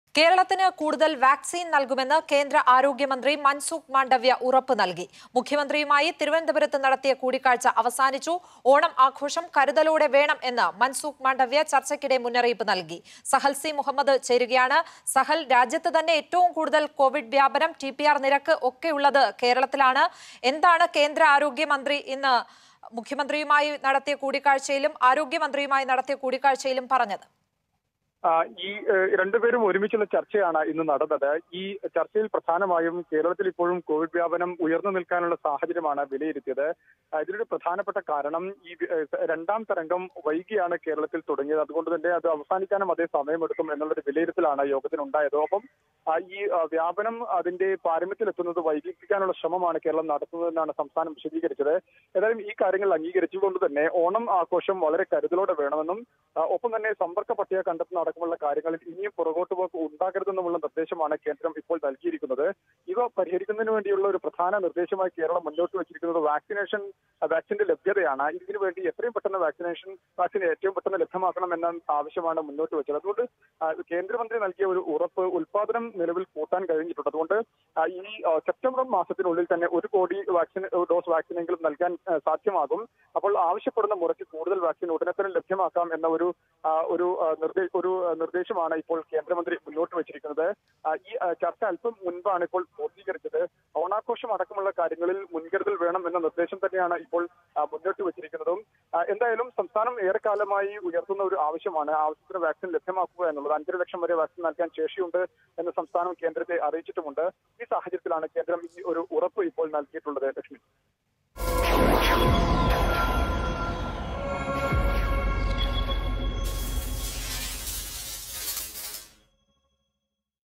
കേരളത്തിന് കൂടുതൽ വാക്സിൻ നൽകുമെന്ന് കേന്ദ്ര ആരോഗ്യമന്ത്രി മൻസുഖ് മാണ്ഡവ്യ ഉറപ്പ് നൽകി മുഖ്യമന്ത്രിയുമായി തിരുവനന്തപുരത്ത് നടത്തിയ കൂടിക്കാഴ്ച അവസാനിച്ചു ഓണം ആഘോഷം കരുതലോടെ വേണം എന്ന് മൻസുഖ് മാണ്ഡവ്യ ചർച്ചയ്ക്കിടെ മുന്നറിയിപ്പ് നൽകി സഹൽ സി മുഹമ്മദ് ചേരുകയാണ് സഹൽ രാജ്യത്ത് തന്നെ ഏറ്റവും കൂടുതൽ കോവിഡ് വ്യാപനം ടി പി ആർ നിരക്ക് ഒക്കെയുള്ളത് കേരളത്തിലാണ് എന്താണ് കേന്ദ്ര ആരോഗ്യമന്ത്രി ഇന്ന് മുഖ്യമന്ത്രിയുമായി നടത്തിയ കൂടിക്കാഴ്ചയിലും ആരോഗ്യമന്ത്രിയുമായി നടത്തിയ കൂടിക്കാഴ്ചയിലും പറഞ്ഞത് ആ, ഈ ഏഹ്, രണ്ടുപേരും ഒരുമിച്ചുള്ള ചർച്ചയാണ് ഇന്ന് നടന്നത് ഈ ചർച്ചയിൽ പ്രധാനമായും കേരളത്തിൽ ഇപ്പോഴും കോവിഡ് വ്യാപനം ഉയർന്നു നിൽക്കാനുള്ള സാഹചര്യമാണ് വിലയിരുത്തിയത് ആ, ഇതിനൊരു പ്രധാനപ്പെട്ട കാരണം ഈ ഏഹ്, രണ്ടാം തരംഗം വൈകിയാണ് കേരളത്തിൽ തുടങ്ങിയത് അതുകൊണ്ട് തന്നെ അത് അവസാനിക്കാനും അതേ സമയമെടുക്കും എന്നുള്ളൊരു വിലയിരുത്തലാണ് യോഗത്തിനുണ്ടായത് ഒപ്പം ആ, ഈ ആ, വ്യാപനം അതിന്റെ പാരമ്യത്തിലെത്തുന്നത് വൈകിപ്പിക്കാനുള്ള ശ്രമമാണ് കേരളം നടത്തുന്നതെന്നാണ് സംസ്ഥാനം വിശദീകരിച്ചത് ഏതായാലും ഈ കാര്യങ്ങൾ അംഗീകരിച്ചുകൊണ്ട് തന്നെ ഓണം ആഘോഷം വളരെ കരുതലോടെ വേണമെന്നും ആ, ഒപ്പം തന്നെ സമ്പർക്ക പട്ടിക കണ്ടെത്തുന്ന അടക്കമുള്ള കാര്യങ്ങളിൽ ഇനിയും പുറകോട്ട് പോക്ക് ഉണ്ടാകരുതെന്നുമുള്ള നിർദ്ദേശമാണ് കേന്ദ്രം ഇപ്പോൾ നൽകിയിരിക്കുന്നത് ഇവ പരിഹരിക്കുന്നതിന് വേണ്ടിയുള്ള ഒരു പ്രധാന നിർദ്ദേശമായി കേരളം മുന്നോട്ട് വെച്ചിരിക്കുന്നത് വാക്സിനേഷൻ ആ, വാക്സിന്റെ ലഭ്യതയാണ് ഇതിനു വേണ്ടി എത്രയും പെട്ടെന്ന് വാക്സിനേഷൻ വാക്സിൻ ഏറ്റവും പെട്ടെന്ന് ലഭ്യമാക്കണം എന്ന ആവശ്യമാണ് മുന്നോട്ട് വെച്ചത് അതുകൊണ്ട് ആ, കേന്ദ്രമന്ത്രി നൽകിയ ഒരു ഉറപ്പ് ഉൽപാദനം നിലവിൽ കൂട്ടാൻ കഴിഞ്ഞിട്ടുണ്ട് അതുകൊണ്ട് ആ, ഈ ആ, സെപ്റ്റംബർ മാസത്തിനുള്ളിൽ തന്നെ ഒരു കോടി വാക്സിൻ ഡോസ് വാക്സിനെങ്കിലും നൽകാൻ ആ, സാധ്യമാകും അപ്പോൾ ആവശ്യപ്പെടുന്ന മുറയ്ക്ക് കൂടുതൽ വാക്സിൻ ഉടനെ തന്നെ ലഭ്യമാക്കാം എന്ന ഒരു ആ, ഒരു ആ, നിർദ്ദേ ഒരു ആ, നിർദ്ദേശമാണ് ഇപ്പോൾ കേന്ദ്രമന്ത്രി മുന്നോട്ട് വെച്ചിരിക്കുന്നത് ആ, ഈ ആ, ചർച്ച അല്പം മുൻപാണ് ഇപ്പോൾ പൂർത്തീകരിച്ചത് ഓണാഘോഷം അടക്കമുള്ള കാര്യങ്ങളിൽ മുൻകരുതൽ വേണം എന്ന നിർദ്ദേശം തന്നെയാണ് ഇപ്പോൾ ആ, മുന്നോട്ട് വെച്ചിരിക്കുന്നതും ആ, എന്തായാലും സംസ്ഥാനം ഏറെക്കാലമായി ഉയർത്തുന്ന ഒരു ആവശ്യമാണ് ആവശ്യത്തിന് വാക്സിൻ ലഭ്യമാക്കുക എന്നുള്ളത് അഞ്ചര ലക്ഷം വരെ വാക്സിൻ നൽകാൻ ശേഷിയുണ്ട് എന്ന് സംസ്ഥാനം കേന്ദ്രത്തെ അറിയിച്ചിട്ടുമുണ്ട് ഈ സാഹചര്യത്തിലാണ് കേന്ദ്രം ഈ ഒരു ഉറപ്പ് ഇപ്പോൾ നൽകിയിട്ടുള്ളത് ലക്ഷ്മി